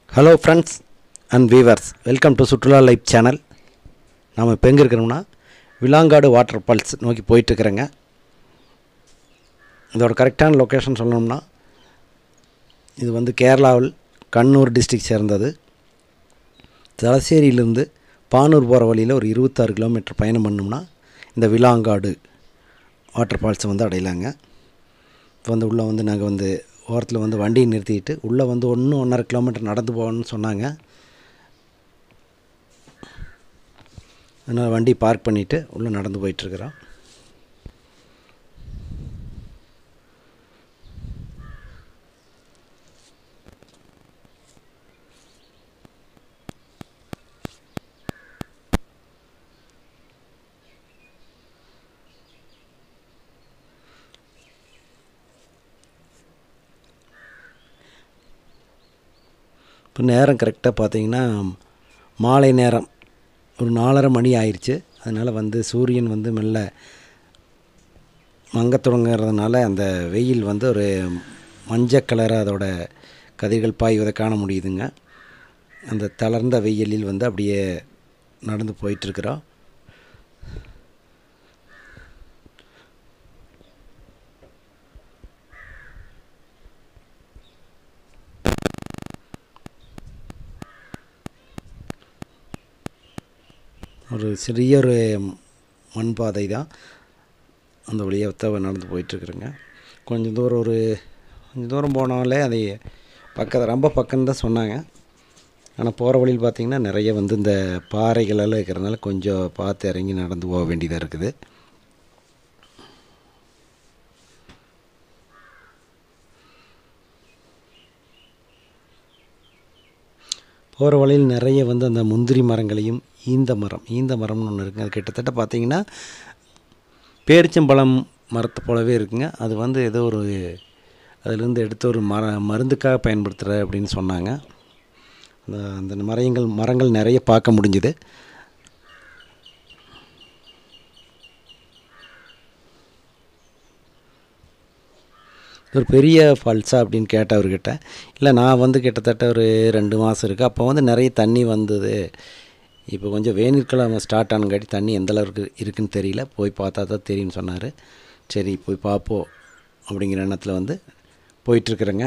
hello friends and viewers welcome to சுற்றுலா life channel நாம் இப்போ எங்கே இருக்கிறோம்னா விலாங்காடு வாட்டர் ஃபால்ஸ் நோக்கி போயிட்டுருக்குறேங்க இதோட கரெக்டான லொக்கேஷன் சொல்லணும்னா இது வந்து கேரளாவில் கண்ணூர் டிஸ்ட்ரிக்ட் சேர்ந்தது தலசேரியிலேருந்து பானூர் போகிற வழியில் ஒரு இருபத்தாறு கிலோமீட்டர் பயணம் பண்ணோம்னா இந்த விலாங்காடு வாட்டர் ஃபால்ஸை வந்து அடையலாங்க இப்போ வந்து உள்ளே வந்து நாங்கள் வந்து ஓரத்தில் வந்து வண்டியை நிறுத்திட்டு உள்ளே வந்து ஒன்று ஒன்றரை கிலோமீட்டர் நடந்து போகணும்னு சொன்னாங்க அதனால் வண்டி பார்க் பண்ணிவிட்டு உள்ளே நடந்து போயிட்டுருக்குறோம் இப்போ நேரம் கரெக்டாக பார்த்தீங்கன்னா மாலை நேரம் ஒரு நாலரை மணி ஆயிடுச்சு அதனால் வந்து சூரியன் வந்து மெல்ல மங்க தொடங்குறதுனால அந்த வெயில் வந்து ஒரு மஞ்சள் கலராக அதோட கதிர்கள் பாய்வதை காண முடியுதுங்க அந்த தளர்ந்த வெயிலில் வந்து அப்படியே நடந்து போயிட்டுருக்குறோம் ஒரு சிறிய ஒரு மண் பாதை தான் அந்த வழியாக தான் நடந்து போயிட்டுருக்குறேங்க கொஞ்சம் தூரம் ஒரு கொஞ்சம் தூரம் போனாலே அதை பக்கத்தில் ரொம்ப பக்கம் தான் சொன்னாங்க ஆனால் போகிற வழியில் பார்த்திங்கன்னா நிறைய வந்து இந்த பாறைகளெல்லாம் இருக்கிறதுனால கொஞ்சம் பார்த்து இறங்கி நடந்து போக வேண்டியதாக இருக்குது போகிற வழியில் நிறைய வந்து அந்த முந்திரி மரங்களையும் ஈந்த மரம் ஈந்த மரம்னு ஒன்று இருக்குங்க அது கிட்டத்தட்ட பார்த்தீங்கன்னா பேரிச்சம்பழம் மரத்தை போலவே இருக்குங்க அது வந்து ஏதோ ஒரு அதிலேருந்து எடுத்து ஒரு மர மருந்துக்காக பயன்படுத்துகிற அப்படின்னு சொன்னாங்க அந்த அந்த மரங்கள் மரங்கள் நிறைய பார்க்க முடிஞ்சுது ஒரு பெரிய ஃபால்ஸா அப்படின்னு கேட்டேன் அவர்கிட்ட இல்லை நான் வந்து கிட்டத்தட்ட ஒரு ரெண்டு மாதம் இருக்குது அப்போ வந்து நிறைய தண்ணி வந்தது இப்போ கொஞ்சம் வேநீர்காலம் ஸ்டார்ட் ஆனங்காட்டி தண்ணி எந்த அளவுக்கு இருக்குன்னு தெரியல போய் பார்த்தா தான் தெரியும்னு சொன்னார் சரி போய் பார்ப்போம் அப்படிங்கிற எண்ணத்தில் வந்து போயிட்டுருக்குறேங்க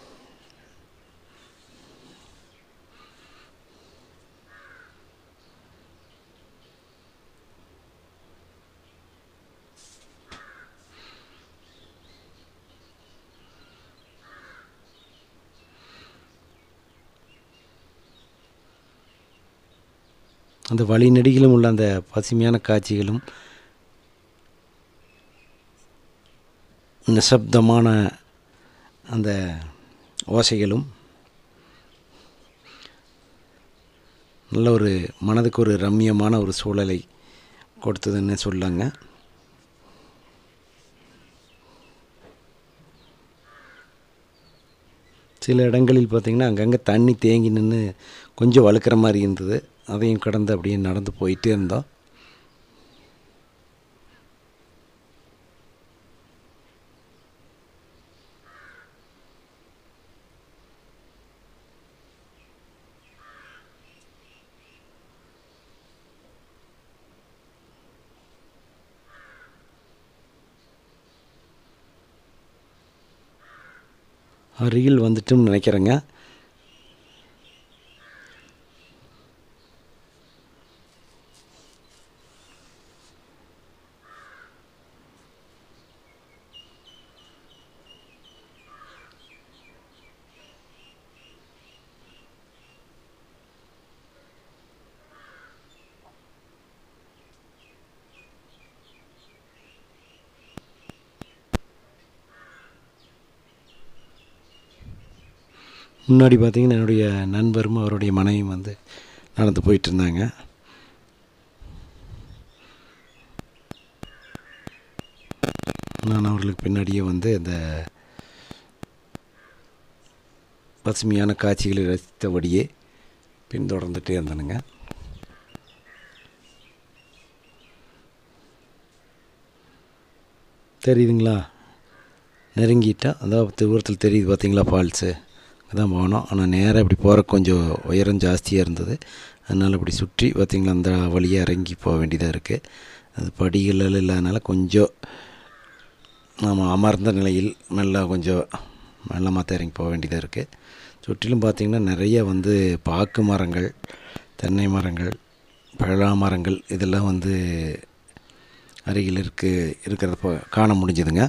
அந்த வழி நெடுகிலும் உள்ள அந்த பசுமையான காட்சிகளும் நிசப்தமான அந்த ஓசைகளும் நல்ல ஒரு மனதுக்கு ஒரு ரம்மியமான ஒரு சூழலை கொடுத்ததுன்னு சொல்லாங்க சில இடங்களில் பார்த்திங்கன்னா அங்கங்கே தண்ணி தேங்கி நின்று கொஞ்சம் வழுக்கிற மாதிரி இருந்தது அதையும் கடந்து அப்படியே நடந்து போயிட்டே இருந்தோம் அருகில் வந்துட்டும் நினைக்கிறேங்க முன்னாடி பார்த்திங்கன்னா என்னுடைய நண்பரும் அவருடைய மனைவியும் வந்து நடந்து போயிட்டு இருந்தாங்க நான் அவர்களுக்கு பின்னாடியே வந்து இந்த பசுமையான காட்சிகளை ரசித்தபடியே பின்தொடர்ந்துட்டே இருந்தனுங்க தெரியுதுங்களா நெருங்கிட்டா அந்த தூரத்தில் தெரியுது பார்த்தீங்களா ஃபால்ஸு தான் போனோம் ஆனால் நேராக இப்படி போகிற கொஞ்சம் உயரம் ஜாஸ்தியாக இருந்தது அதனால் இப்படி சுற்றி பார்த்திங்களா அந்த வழியாக இறங்கி போக வேண்டியதாக இருக்குது அது படிகள் இல்லாதனால கொஞ்சம் நாம் அமர்ந்த நிலையில் மெல்ல கொஞ்சம் மெல்லமாக இறங்கி போக வேண்டியதாக இருக்குது சுற்றிலும் பார்த்திங்கன்னா நிறைய வந்து பாக்கு மரங்கள் தென்னை மரங்கள் பழ மரங்கள் இதெல்லாம் வந்து அருகில் இருக்கு இருக்கிறத போ காண முடிஞ்சுதுங்க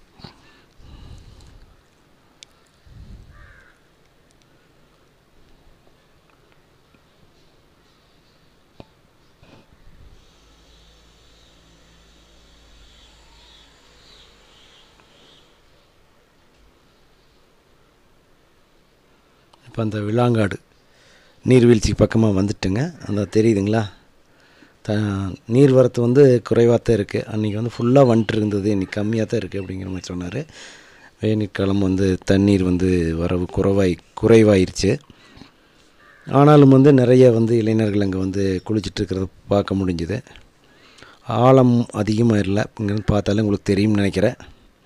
இப்போ அந்த விளாங்காடு நீர்வீழ்ச்சி பக்கமாக வந்துட்டுங்க அந்த தெரியுதுங்களா த நீர்வரத்து வந்து குறைவாக தான் இருக்குது அன்றைக்கி வந்து ஃபுல்லாக வந்துட்டு இருந்தது இன்றைக்கி கம்மியாக தான் இருக்குது அப்படிங்கிற மாதிரி சொன்னார் வெயில்காலம் வந்து தண்ணீர் வந்து வரவு குறைவாய் குறைவாயிருச்சு ஆனாலும் வந்து நிறைய வந்து இளைஞர்கள் அங்கே வந்து குளிச்சுட்டு இருக்கிறத பார்க்க முடிஞ்சுது ஆழம் அதிகமாக இல்லை இங்கேருந்து பார்த்தாலே உங்களுக்கு தெரியும்னு நினைக்கிறேன்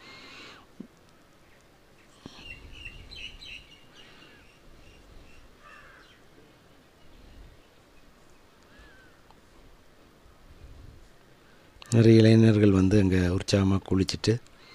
நிறைய இளைஞர்கள் வந்து அங்கே உற்சாகமாக குளிச்சுட்டு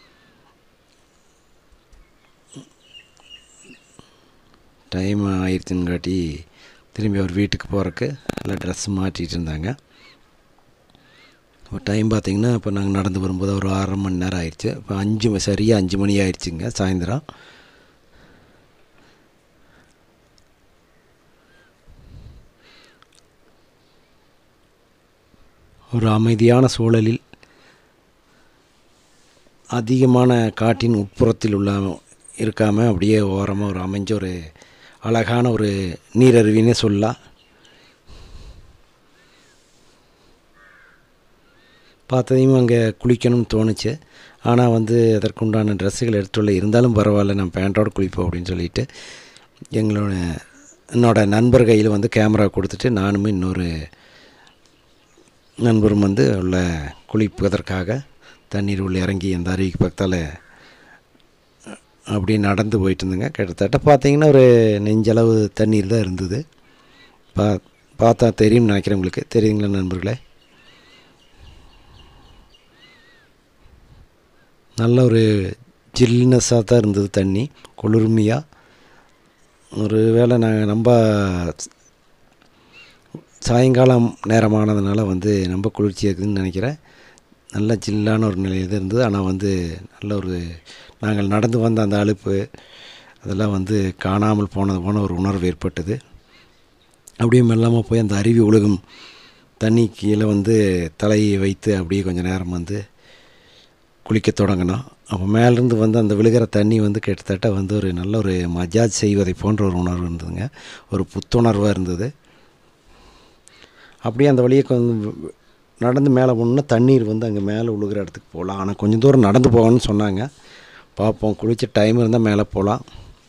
டைம் ஆயிடுச்சுன்னு காட்டி திரும்பி அவர் வீட்டுக்கு போகிறக்கு எல்லாம் ட்ரெஸ் மாட்டிகிட்டு இருந்தாங்க இப்போ டைம் பார்த்திங்கன்னா இப்போ நாங்கள் நடந்து வரும்போது ஒரு அரை மணி நேரம் ஆயிடுச்சு இப்போ அஞ்சு ம- சரியாக அஞ்சு மணி ஆயிடுச்சுங்க சாயந்தரம் ஒரு அமைதியான சூழலில் அதிகமான காட்டின் உட்புறத்தில் உள்ள இருக்காமல் அப்படியே ஓரமாக ஒரு அமைஞ்ச ஒரு அழகான ஒரு நீரருவின்னே சொல்லலாம் பார்த்ததையும் அங்கே குளிக்கணும்னு தோணுச்சு ஆனால் வந்து அதற்குண்டான ட்ரெஸ்ஸுகள் எடுத்துள்ள இருந்தாலும் பரவாயில்ல நான் பேண்ட்டோட குளிப்போம் அப்படின்னு சொல்லிட்டு எங்களோட என்னோட நண்பர் கையில் வந்து கேமரா கொடுத்துட்டு நானும் இன்னொரு நண்பரும் வந்து உள்ள குளிப்பதற்காக தண்ணீர் உள்ள இறங்கி அந்த அருவிக்கு பக்கத்தால் அப்படியே நடந்து போயிட்டு இருந்தேங்க கிட்டத்தட்ட பார்த்தீங்கன்னா ஒரு நெஞ்சளவு தண்ணீர் தான் இருந்தது பா பார்த்தா தெரியும்னு நினைக்கிறேன் உங்களுக்கு தெரியுங்களா நண்பர்களே நல்ல ஒரு ஜில்னஸாக தான் இருந்தது தண்ணி குளிர்மையாக ஒரு வேளை நாங்கள் ரொம்ப சாயங்காலம் நேரமானதுனால வந்து ரொம்ப குளிர்ச்சியாக இருக்குதுன்னு நினைக்கிறேன் நல்ல ஜில்லான ஒரு நிலையில் தான் இருந்தது ஆனால் வந்து நல்ல ஒரு நாங்கள் நடந்து வந்த அந்த அலுப்பு அதெல்லாம் வந்து காணாமல் போனது போன ஒரு உணர்வு ஏற்பட்டது அப்படியே மெல்லாமல் போய் அந்த அருவி ஒழுகும் தண்ணி கீழே வந்து தலையை வைத்து அப்படியே கொஞ்சம் நேரம் வந்து குளிக்க தொடங்கினோம் அப்போ மேலேருந்து வந்து அந்த விழுகிற தண்ணி வந்து கிட்டத்தட்ட வந்து ஒரு நல்ல ஒரு மஜாஜ் செய்வதை போன்ற ஒரு உணர்வு இருந்ததுங்க ஒரு புத்துணர்வாக இருந்தது அப்படியே அந்த வழியை கொஞ்சம் நடந்து மேலே போனோம்னா தண்ணீர் வந்து அங்கே மேலே விழுகிற இடத்துக்கு போகலாம் ஆனால் கொஞ்சம் தூரம் நடந்து போகணும்னு சொன்னாங்க பார்ப்போம் குளிச்ச டைம் இருந்தால் மேலே போகலாம்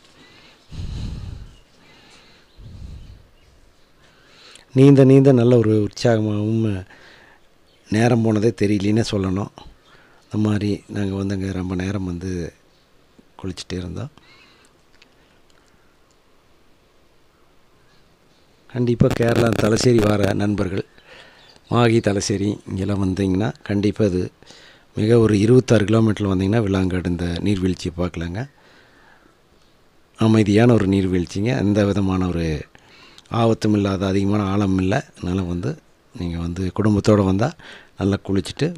நீந்த நீந்த நல்ல ஒரு உற்சாகமாகவும் நேரம் போனதே தெரியலன்னே சொல்லணும் அந்த மாதிரி நாங்கள் வந்து அங்கே ரொம்ப நேரம் வந்து குளிச்சுட்டே இருந்தோம் கண்டிப்பாக கேரளா தலசேரி வர நண்பர்கள் மாகி தலசேரி இங்கெல்லாம் வந்தீங்கன்னா கண்டிப்பாக அது மிக ஒரு இருபத்தாறு கிலோமீட்டரில் வந்தீங்கன்னா விளாங்காடு இந்த நீர்வீழ்ச்சியை பார்க்கலாங்க அமைதியான ஒரு நீர்வீழ்ச்சிங்க எந்த விதமான ஒரு ஆபத்தும் இல்லாத அதிகமான ஆழம் இல்லை அதனால் வந்து நீங்கள் வந்து குடும்பத்தோடு வந்தால் நல்லா குளிச்சுட்டு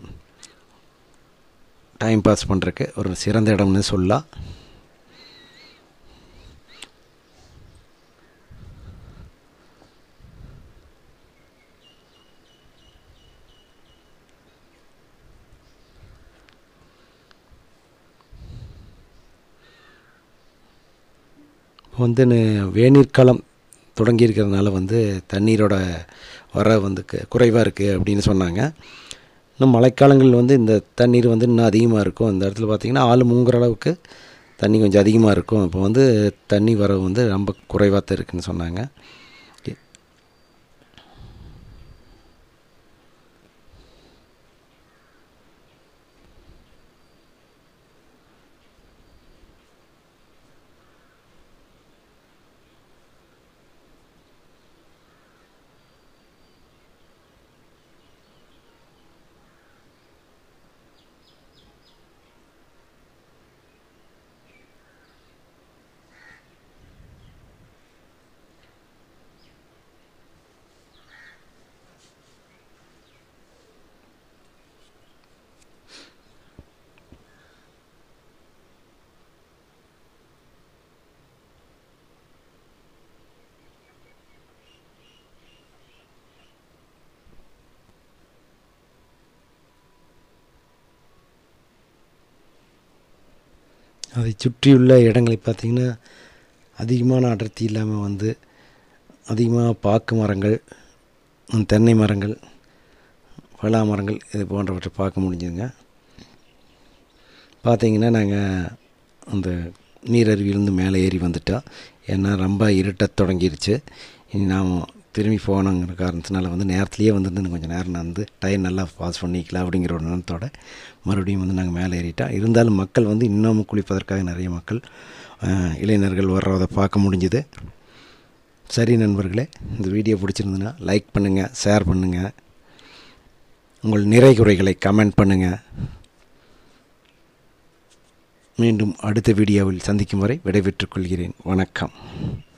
டைம் பாஸ் பண்ணுறக்கு ஒரு சிறந்த இடம்னு சொல்லலாம் வந்து நு- வேநீர் காலம் தொடங்கி இருக்கிறதுனால வந்து தண்ணீரோட வர வந்து கு- குறைவாக இருக்குது அப்படின்னு சொன்னாங்க இன்னும் மழைக்காலங்களில் வந்து இந்த தண்ணீர் வந்து இன்னும் அதிகமாக இருக்கும் அந்த இடத்துல பார்த்திங்கன்னா ஆள் முங்குற அளவுக்கு தண்ணி கொஞ்சம் அதிகமாக இருக்கும் இப்போ வந்து தண்ணி வரவு வந்து ரொம்ப குறைவாக தான் இருக்குன்னு சொன்னாங்க அதை சுற்றியுள்ள இடங்களை பார்த்திங்கன்னா அதிகமான அடர்த்தி இல்லாமல் வந்து அதிகமாக பாக்கு மரங்கள் ம், தென்னை மரங்கள் பலா மரங்கள் இது போன்றவற்றை பார்க்க முடிஞ்சுதுங்க பார்த்தீங்கன்னா நாங்கள் அந்த நீரருவியிலேருந்து மேலே ஏறி வந்துட்டோம் ஏன்னா ரொம்ப இருட்டத் தொடங்கிருச்சு இனி நாம் திரும்பி போகணுங்கிற காரணத்தினால வந்து நேரத்துலேயே வந்துருந்து இன்னும் கொஞ்சம் நேரம் வந்து டைம் நல்லா பாஸ் பண்ணிக்கலாம் அப்படிங்கிற ஒரு எண்ணத்தோட மறுபடியும் வந்து நாங்கள் மேலே ஏறிட்டோம் இருந்தாலும் மக்கள் வந்து இன்னமும் குளிப்பதற்காக நிறைய மக்கள் அஹ், இளைஞர்கள் வர்றதை பார்க்க முடிஞ்சுது சரி நண்பர்களே இந்த வீடியோ பிடிச்சிருந்துன்னா லைக் பண்ணுங்கள் ஷேர் பண்ணுங்கள் உங்கள் நிறை குறைகளை கமெண்ட் பண்ணுங்கள் மீண்டும் அடுத்த வீடியோவில் சந்திக்கும் வரை விடைபெற்றுக் கொள்கிறேன் வணக்கம்